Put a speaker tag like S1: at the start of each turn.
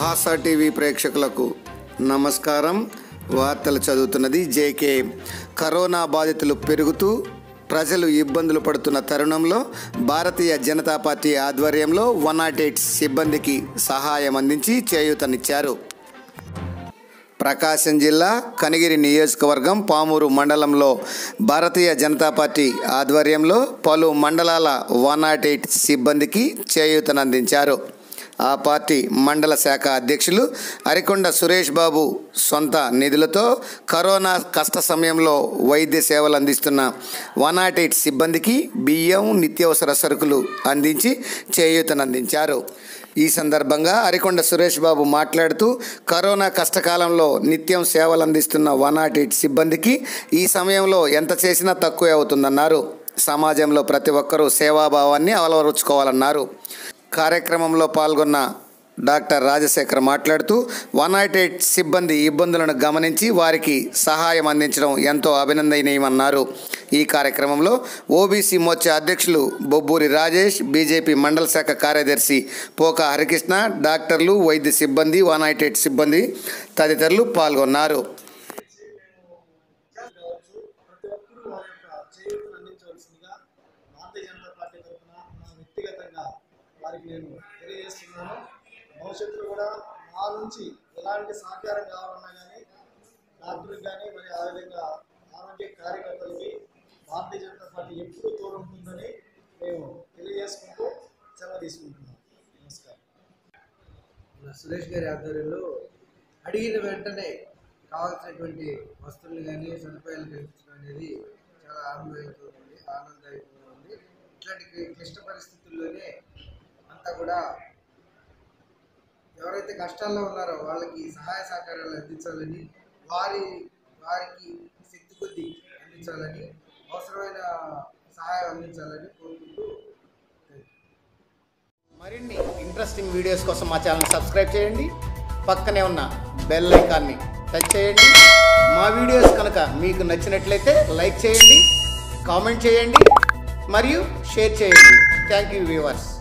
S1: ASHA TV ప్రేక్షకులకు నమస్కారం వార్తలు చదువుతున్నది జేకే కరోనా బాధితులు పెరుగుతూ ప్రజలు ఇబ్బందులు పడుతున్న తరుణంలో భారతీయ జనతా పార్టీ ఆధ్వర్యంలో వన్ నాట్ ఎయిట్ సిబ్బందికి సహాయం అందించి చేయూతనిచ్చారు ప్రకాశం జిల్లా కనిగిరి నియోజకవర్గం పామూరు మండలంలో భారతీయ జనతా పార్టీ ఆధ్వర్యంలో పలు మండలాల వన్ నాట్ ఎయిట్ సిబ్బందికి చేయూతనందించారు ఆ పార్టీ మండల శాఖ అధ్యక్షులు అరికొండ సురేష్ బాబు సొంత నిధులతో కరోనా కష్ట సమయంలో వైద్య సేవలు అందిస్తున్న వన్ నాట్ ఎయిట్ సిబ్బందికి బియ్యం నిత్యావసర సరుకులు అందించి చేయూతనందించారు ఈ సందర్భంగా అరికొండ సురేష్ బాబు మాట్లాడుతూ కరోనా కష్టకాలంలో నిత్యం సేవలు అందిస్తున్న వన్ నాట్ ఎయిట్ సిబ్బందికి ఈ సమయంలో ఎంత చేసినా తక్కువే అవుతుందన్నారు సమాజంలో ప్రతి ఒక్కరూ సేవాభావాన్ని అలవరుచుకోవాలన్నారు కార్యక్రమంలో పాల్గొన్న డాక్టర్ రాజశేఖర్ మాట్లాడుతూ వన్ నాట్ ఎయిట్ సిబ్బంది ఇబ్బందులను గమనించి వారికి సహాయం అందించడం ఎంతో అభినందనీయమన్నారు ఈ కార్యక్రమంలో ఓబీసీ మోర్చా అధ్యక్షులు బొబ్బూరి రాజేష్ బీజేపీ మండల శాఖ కార్యదర్శి పోక హరికృష్ణ డాక్టర్లు వైద్య సిబ్బంది వన్ నాట్ ఎయిట్ సిబ్బంది తదితరులు పాల్గొన్నారు
S2: కావచ్చు ప్రతి ఒక్కరూ వారి యొక్క చేయూతను అందించవలసిందిగా భారతీయ జనతా పార్టీ తరఫున నా వ్యక్తిగతంగా వారికి నేను తెలియజేస్తున్నాను భవిష్యత్తులో కూడా మా నుంచి ఎలాంటి సహకారం కావాలన్నా కానీ డాక్టర్కి కానీ మరి ఆ విధంగా ఆరోగ్య కార్యకర్తలకి భారతీయ జనతా పార్టీ ఎప్పుడూ తోడుంటుందని మేము తెలియజేసుకుంటూ సెలవు తీసుకుంటున్నాం నమస్కారం
S3: మన సురేష్ గారి ఆధ్వర్యంలో అడిగిన వెంటనే కావాల్సినటువంటి వస్తువులు కానీ సదుపాయాలు కల్పించడం అనేది చాలా ఆనందదాయకంగా ఉంది ఆనందదాయకంగా ఉంది ఇట్లాంటి క్లి- క్లిష్ట పరిస్థితుల్లోనే అంతా కూడా ఎవరైతే కష్టాల్లో ఉన్నారో వాళ్ళకి సహాయ సహకారాలు అందించాలని వారి వారికి శక్తి కొద్దీ అందించాలని అవసరమైన సహాయం అందించాలని కోరుకుంటూ
S1: మరిన్ని ఇంట్రెస్టింగ్ వీడియోస్ కోసం మా ఛానల్ సబ్స్క్రైబ్ చేయండి పక్కనే ఉన్న బెల్ ఐకాన్ని టచ్ చేయండి మా వీడియోస్ కనుక మీకు నచ్చినట్లయితే లైక్ చేయండి కామెంట్ చేయండి మరియు షేర్ చేయండి థ్యాంక్ యూ వ్యూవర్స్